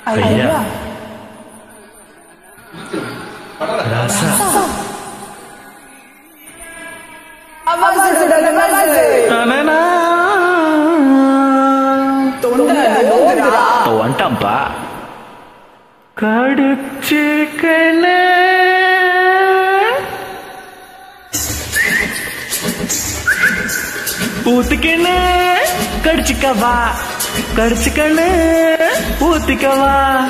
ஐயா ராசா நானா வந்துட்டான்ப்பா கடிச்சிருக்கல ஊத்திக்கண்ணு கடிச்சுக்கவா கடிச்சுக்கண்ணு ஊத்திக்கவா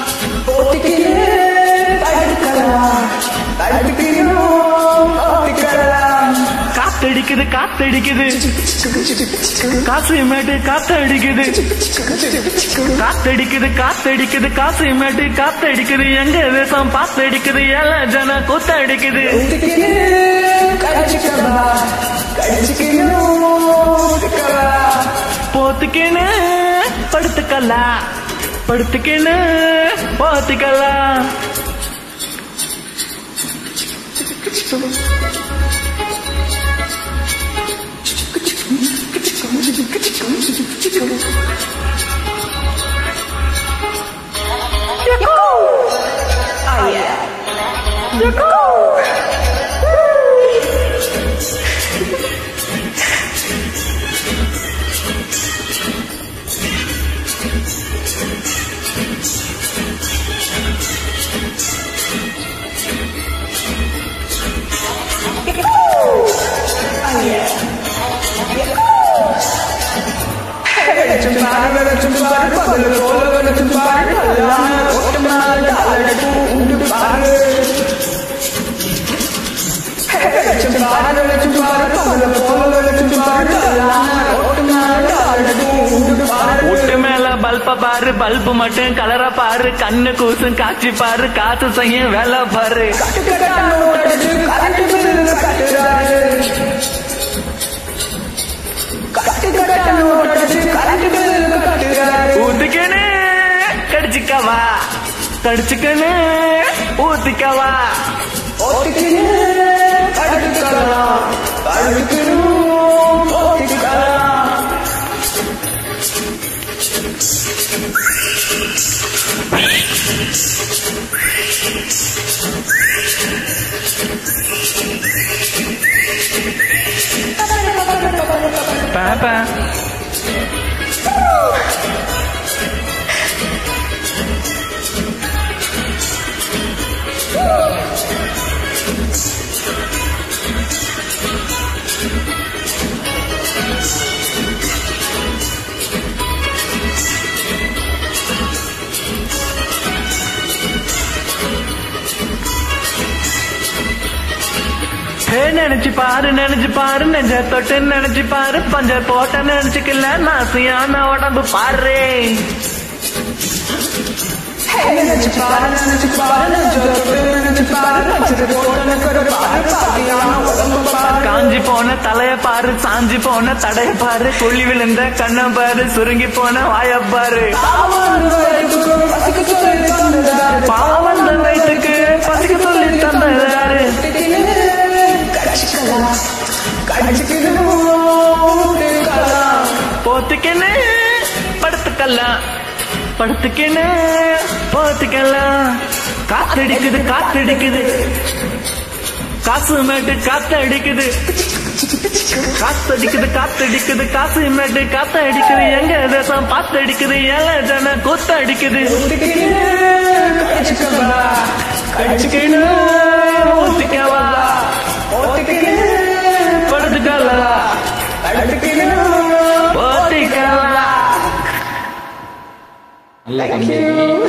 காத்தடிக்குது காத்தடிக்குது காசு மேட்டு காத்தடிக்குது காத்தடிக்குது காத்தடிக்குது காசு மேட்டு காத்தடிக்குது எங்க தேசம் பாத்தடிக்குது ஏழ ஜன கூத்தடிக்குது போத்துக்கேன்னு படுத்துக்கலாம் படுத்துக்கேன்னு போத்துக்கலாம் வீட்டு மேல பல்ப பாரு பல்பு மட்டும் கலரா பாரு கண்ணு கூசும் காட்சி பாரு காசு செய்யும் வேலை பாரு ஊத்திக்கணு கடிச்சுக்கவா கடிச்சுக்கணு ஊத்திக்கவா பாப்பா ஹே நினைச்சு பாரு நினைச்சு பாரு நெஞ்ச தொட்டு நினைச்சு பாரு பஞ்ச போட்ட நினைச்சுக்கல நாசியான உடம்பு பாரு காஞ்சி போன தலைய பாரு சாஞ்சி போன தடைய பாரு குழி விழுந்த கண்ண பாரு சுருங்கி போன வாய பாரு பாவம் வந்த வயிற்றுக்கு பசிக்க சொல்லி தந்தாரு போத்துக்கன்னு படுத்துக்கலாம் படுத்துக்கன்னு போத்துக்கலாம் காத்தடிக்குது காத்தடிக்குது காசு மேட்டு காத்தடிக்குது காத்தடிக்குது காத்தடிக்குது காசு மேட்டு காத்தடிக்குது எங்க தேசம் பாத்தடிக்குது ஏழை ஜன கூத்தடிக்குது ஊத்திக்கவா படுத்துக்கலாம் போத்திக்கலாம் நல்ல கம்பெனி